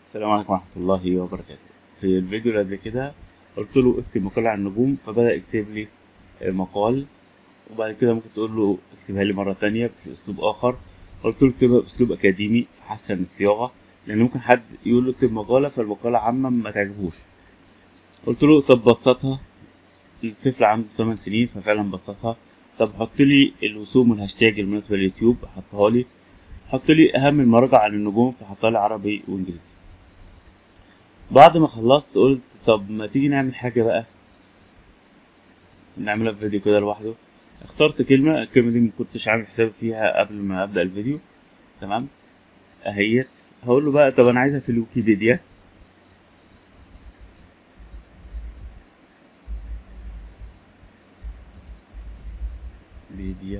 السلام عليكم ورحمة الله وبركاته في الفيديو اللي قبل كده قلت له اكتب مقال عن النجوم فبدأ يكتب لي مقال وبعد كده ممكن تقول له اكتبها لي مرة ثانية بأسلوب آخر قلت له اكتبها بأسلوب أكاديمي فحسن الصياغة لأن ممكن حد يقول له اكتب مقالة فالمقالة عامة ما تعجبوش قلت له طب بسطها الطفل عنده 8 سنين ففعلا بسطها طب حط لي الرسوم والهاشتاج المناسبة لليوتيوب حطها لي حط لي أهم المراجع عن النجوم فحطها لي عربي وإنجليزي بعد ما خلصت قلت طب ما تيجي نعمل حاجة بقى نعملها في فيديو كده لوحده اخترت كلمة الكلمة دي مكنتش عامل حساب فيها قبل ما أبدأ الفيديو تمام اهيت هقول له بقى طب أنا عايزها في الويكيبيديا بيديا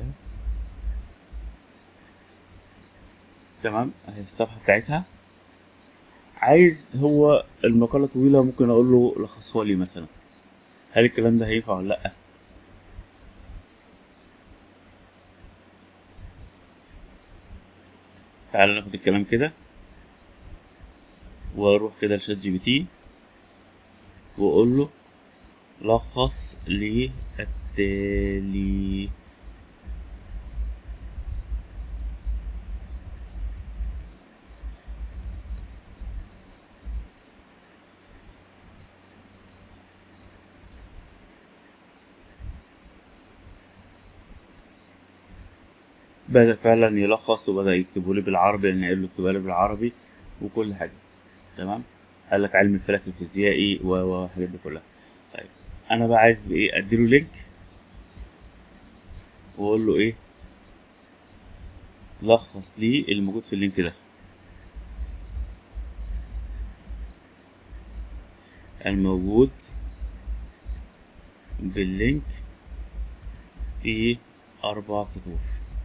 تمام اهي الصفحة بتاعتها عايز هو المقالة طويلة ممكن اقول له لخصها لي مثلا هل الكلام ده هينفع ولا لأ تعالى ناخد الكلام كده واروح كده لشات جي بي تي واقول له لخص لي التالي بدأ فعلا يلخص وبدأ يكتبه لي بالعربي لأن قال له اكتبها لي بالعربي وكل حاجة تمام قال لك علم الفلك الفيزيائي والحاجات دي كلها طيب أنا بقى عايز إيه أديله لينك وأقول له إيه لخص لي الموجود في اللينك ده الموجود باللينك في أربع سطور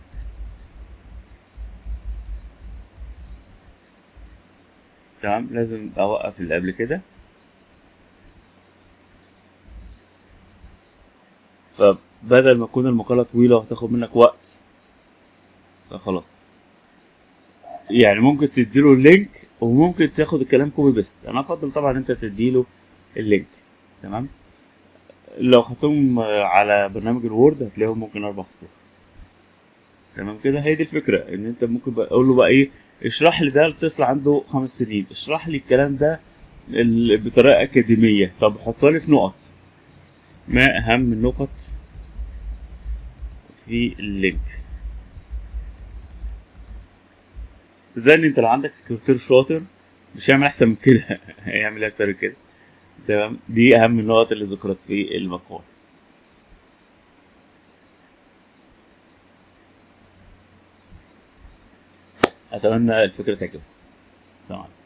تمام لازم اوقف اللي قبل كده فبدل ما تكون المقالة طويلة وهتاخد منك وقت فخلاص يعني ممكن تديله اللينك وممكن تاخد الكلام كوبي بيست انا افضل طبعا انت تديله اللينك تمام لو خدتهم على برنامج الوورد هتلاقيهم ممكن اربع سطور تمام كده هي دي الفكرة ان انت ممكن بقى اقول له بقى ايه اشرح لي ده لطفل عنده خمس سنين اشرح لي الكلام ده بطريقة أكاديمية طب حطها لي في نقط ما أهم النقط في اللينك صدقني انت لو عندك سكرتير شاطر مش هيعمل احسن من كده هيعمل اكتر من كده تمام دي اهم النقط اللي ذكرت في المقال اتمنى الفكره تعجبكم سلام عليكم